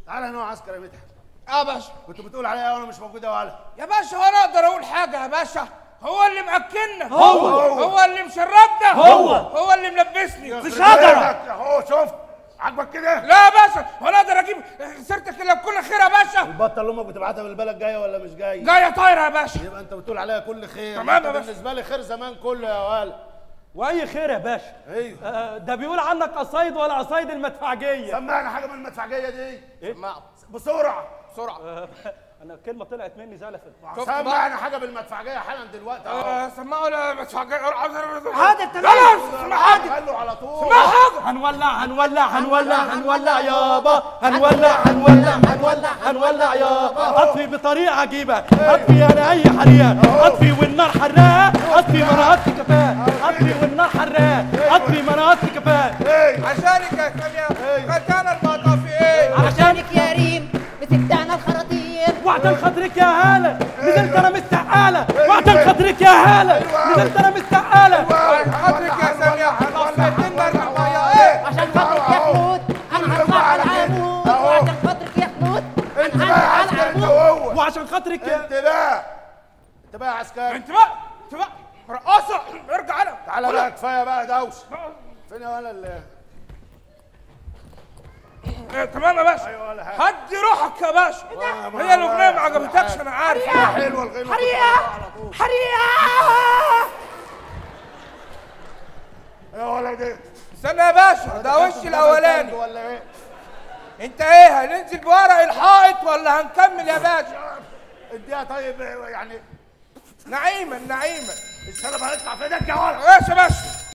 تعالى هنا يا عسكر يا مدحت اه باشا كنت بتقول عليا وانا مش موجود يا ولا يا باشا وانا اقدر اقول حاجه يا باشا هو اللي مأكلنا هو. هو اللي مشربنا هو. هو اللي ملبسني في شجرة. اهو شفت عاجبك كده لا يا باشا وانا اقدر اجيب سيرتك الا بكل خير يا باشا البطه اللي امك بتبعتها بالبلد جايه ولا مش جايه جايه طايره يا باشا يبقى انت بتقول عليا كل خير تمام انت يا باشا. بالنسبه لي خير زمان كله يا ولا واي خير يا باشا ايوه آه، ده بيقول عنك قصايد ولا قصايد المدفعجيه سمعنا حاجه من المدفعجيه دي سمعوا بسرعه بسرعه آه، انا كلمه طلعت مني زلفت شفت سمعنا حاجه بالمدفعجيه حالا دلوقتي اهو آه، سمعوا لا مدفعجيه حاضر، تمام. لا اسمع حاجه خلوا على طول اسمع حاجه هنولع هنولع هنولع هنولع يابا هنولع هنولع هنولع هنولع يابا اطفي بطريقه عجيبه اطفي انا اي حريقه اطفي والنار حراقه اطفي مناطق كفاء اطفي والنار حراقه اطفي مناطق كفاء عشانك يا ساميه قتال المطافي ايه عشانك يا ريم بتبدعنا الخراطيم وعشان خاطرك يا هاله نزلت انا مستحاله وعشان خاطرك يا هاله نزلت انا مستحاله حضرتك يا ساميه طفيت لنا الميه ايه عشان خاطرك يا خلود انا هطلع على العمود وعشان خاطرك يا خلود انت انا بقى يا هنزل على عسكر انت العمود وهو وعشان خاطرك يا انت بقى انت بقى يا عسكري انت بقى انت بقى رقاصه ارجع انا تعالى بقى كفايه بقى دوش فين يا ولا اللي إيه، تمام يا باشا ايوه ولا حاجه هدي روحك يا باشا ما- هي الاغنيه ما ما- عجبتكش انا عارف حلوه الغنوه حريقه حريقه يا ولا دي استنى يا باشا ده وش الاولاني ولا ايه انت ايه هننزل بورق الحائط ولا هنكمل يا باشا اديها طيب يعني نعيما نعيما الشنب هيطلع في ايدك يا ولا ماشي يا باشا